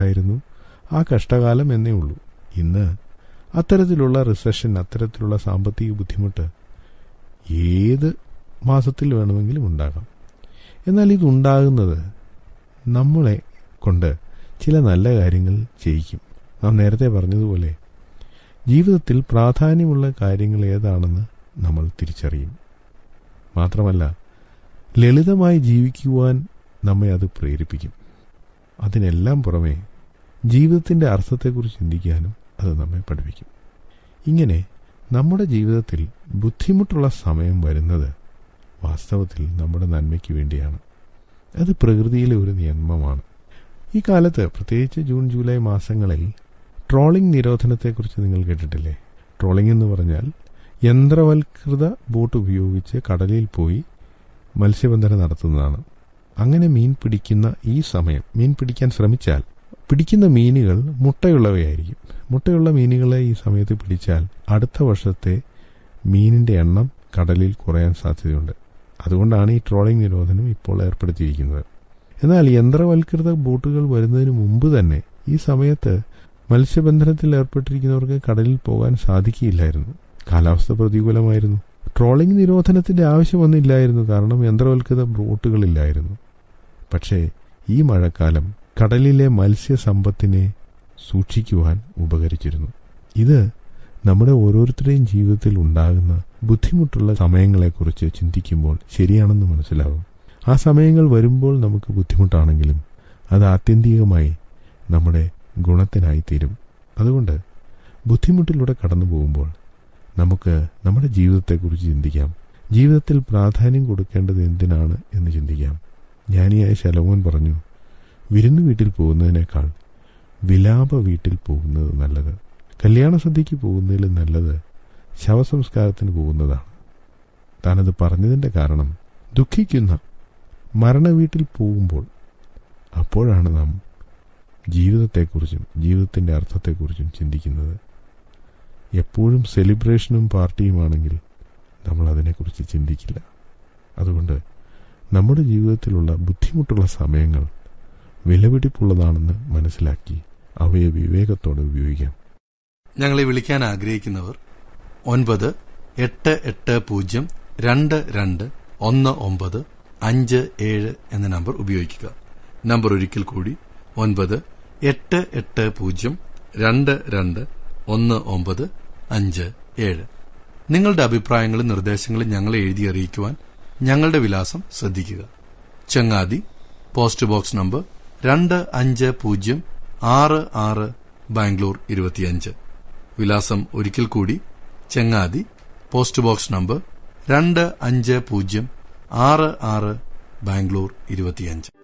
ആയിരുന്നു ആ കഷ്ടകാലം എന്നേ ഉള്ളൂ ഇന്ന് അത്തരത്തിലുള്ള റിസഷൻ അത്തരത്തിലുള്ള സാമ്പത്തിക ബുദ്ധിമുട്ട് ഏത് മാസത്തിൽ വേണമെങ്കിലും ഉണ്ടാകാം എന്നാൽ ഇതുണ്ടാകുന്നത് നമ്മളെ കൊണ്ട് ചില നല്ല കാര്യങ്ങൾ ചെയ്യിക്കും നാം നേരത്തെ പറഞ്ഞതുപോലെ ജീവിതത്തിൽ പ്രാധാന്യമുള്ള കാര്യങ്ങൾ ഏതാണെന്ന് നമ്മൾ തിരിച്ചറിയും മാത്രമല്ല ലളിതമായി ജീവിക്കുവാൻ നമ്മെ അത് പ്രേരിപ്പിക്കും അതിനെല്ലാം പുറമെ ജീവിതത്തിൻ്റെ അർത്ഥത്തെക്കുറിച്ച് ചിന്തിക്കാനും അത് നമ്മെ പഠിപ്പിക്കും ഇങ്ങനെ നമ്മുടെ ജീവിതത്തിൽ ബുദ്ധിമുട്ടുള്ള സമയം വരുന്നത് വാസ്തവത്തിൽ നമ്മുടെ നന്മയ്ക്ക് വേണ്ടിയാണ് അത് പ്രകൃതിയിലെ ഒരു നിയമമാണ് ഈ കാലത്ത് പ്രത്യേകിച്ച് ജൂൺ ജൂലൈ മാസങ്ങളിൽ ട്രോളിംഗ് നിരോധനത്തെക്കുറിച്ച് നിങ്ങൾ കേട്ടിട്ടില്ലേ ട്രോളിംഗ് എന്ന് പറഞ്ഞാൽ യന്ത്രവൽകൃത ബോട്ട് ഉപയോഗിച്ച് കടലിൽ പോയി മത്സ്യബന്ധനം നടത്തുന്നതാണ് അങ്ങനെ മീൻ പിടിക്കുന്ന ഈ സമയം മീൻ പിടിക്കാൻ ശ്രമിച്ചാൽ പിടിക്കുന്ന മീനുകൾ മുട്ടയുള്ളവയായിരിക്കും മുട്ടയുള്ള മീനുകളെ ഈ സമയത്ത് പിടിച്ചാൽ അടുത്ത വർഷത്തെ മീനിന്റെ എണ്ണം കടലിൽ കുറയാൻ സാധ്യതയുണ്ട് അതുകൊണ്ടാണ് ഈ ട്രോളിംഗ് നിരോധനം ഇപ്പോൾ ഏർപ്പെടുത്തിയിരിക്കുന്നത് എന്നാൽ യന്ത്രവൽകൃത ബോട്ടുകൾ വരുന്നതിന് മുമ്പ് തന്നെ ഈ സമയത്ത് മത്സ്യബന്ധനത്തിൽ ഏർപ്പെട്ടിരിക്കുന്നവർക്ക് കടലിൽ പോകാൻ സാധിക്കില്ലായിരുന്നു കാലാവസ്ഥ പ്രതികൂലമായിരുന്നു ട്രോളിംഗ് നിരോധനത്തിന്റെ ആവശ്യം വന്നില്ലായിരുന്നു കാരണം യന്ത്രവൽകൃത ബോട്ടുകളില്ലായിരുന്നു പക്ഷേ ഈ മഴക്കാലം കടലിലെ മത്സ്യസമ്പത്തിനെ സൂക്ഷിക്കുവാൻ ഉപകരിച്ചിരുന്നു ഇത് നമ്മുടെ ഓരോരുത്തരുടെയും ജീവിതത്തിൽ ഉണ്ടാകുന്ന ബുദ്ധിമുട്ടുള്ള സമയങ്ങളെക്കുറിച്ച് ചിന്തിക്കുമ്പോൾ ശരിയാണെന്ന് മനസ്സിലാവും ആ സമയങ്ങൾ വരുമ്പോൾ നമുക്ക് ബുദ്ധിമുട്ടാണെങ്കിലും അത് ആത്യന്തികമായി നമ്മുടെ ഗുണത്തിനായി തീരും അതുകൊണ്ട് ബുദ്ധിമുട്ടിലൂടെ കടന്നു പോകുമ്പോൾ നമുക്ക് നമ്മുടെ ജീവിതത്തെക്കുറിച്ച് ചിന്തിക്കാം ജീവിതത്തിൽ പ്രാധാന്യം കൊടുക്കേണ്ടത് എന്തിനാണ് എന്ന് ചിന്തിക്കാം ജ്ഞാനിയായ ശലോമോൻ പറഞ്ഞു വിരുന്നു വീട്ടിൽ പോകുന്നതിനേക്കാൾ വിലാപ വീട്ടിൽ പോകുന്നത് നല്ലത് കല്യാണ സദ്യക്ക് പോകുന്നതിലും നല്ലത് ശവസംസ്കാരത്തിന് പോകുന്നതാണ് താനത് പറഞ്ഞതിന്റെ കാരണം ദുഃഖിക്കുന്ന മരണവീട്ടിൽ പോകുമ്പോൾ അപ്പോഴാണ് നാം ജീവിതത്തെക്കുറിച്ചും ജീവിതത്തിന്റെ അർത്ഥത്തെക്കുറിച്ചും ചിന്തിക്കുന്നത് എപ്പോഴും സെലിബ്രേഷനും പാർട്ടിയുമാണെങ്കിൽ നമ്മൾ അതിനെക്കുറിച്ച് ചിന്തിക്കില്ല അതുകൊണ്ട് നമ്മുടെ ജീവിതത്തിലുള്ള ബുദ്ധിമുട്ടുള്ള സമയങ്ങൾ വിലപിടിപ്പുള്ളതാണെന്ന് മനസ്സിലാക്കി അവയെ വിവേകത്തോടെ ഉപയോഗിക്കാം ഞങ്ങളെ വിളിക്കാൻ ആഗ്രഹിക്കുന്നവർ ഒൻപത് എട്ട് എട്ട് പൂജ്യം രണ്ട് രണ്ട് ഒന്ന് ഒമ്പത് അഞ്ച് ഏഴ് എന്ന നമ്പർ ഉപയോഗിക്കുക നമ്പർ ഒരിക്കൽ കൂടി ഒൻപത് എട്ട് എട്ട് പൂജ്യം രണ്ട് രണ്ട് ഒന്ന് ഒമ്പത് അഞ്ച് ഏഴ് നിങ്ങളുടെ അഭിപ്രായങ്ങളും നിർദ്ദേശങ്ങളും ഞങ്ങളെ എഴുതി അറിയിക്കുവാൻ ഞങ്ങളുടെ വിലാസം ശ്രദ്ധിക്കുക ചങ്ങാതി പോസ്റ്റ് ബോക്സ് നമ്പർ രണ്ട് അഞ്ച് പൂജ്യം ആറ് ആറ് ബാംഗ്ലൂർ ഇരുപത്തിയഞ്ച് വിലാസം ഒരിക്കൽ കൂടി ചെങ്ങാതി പോസ്റ്റ് ബോക്സ് നമ്പർ രണ്ട് അഞ്ച് പൂജ്യം ആറ് ആറ് ബാംഗ്ലൂർ ഇരുപത്തിയഞ്ച്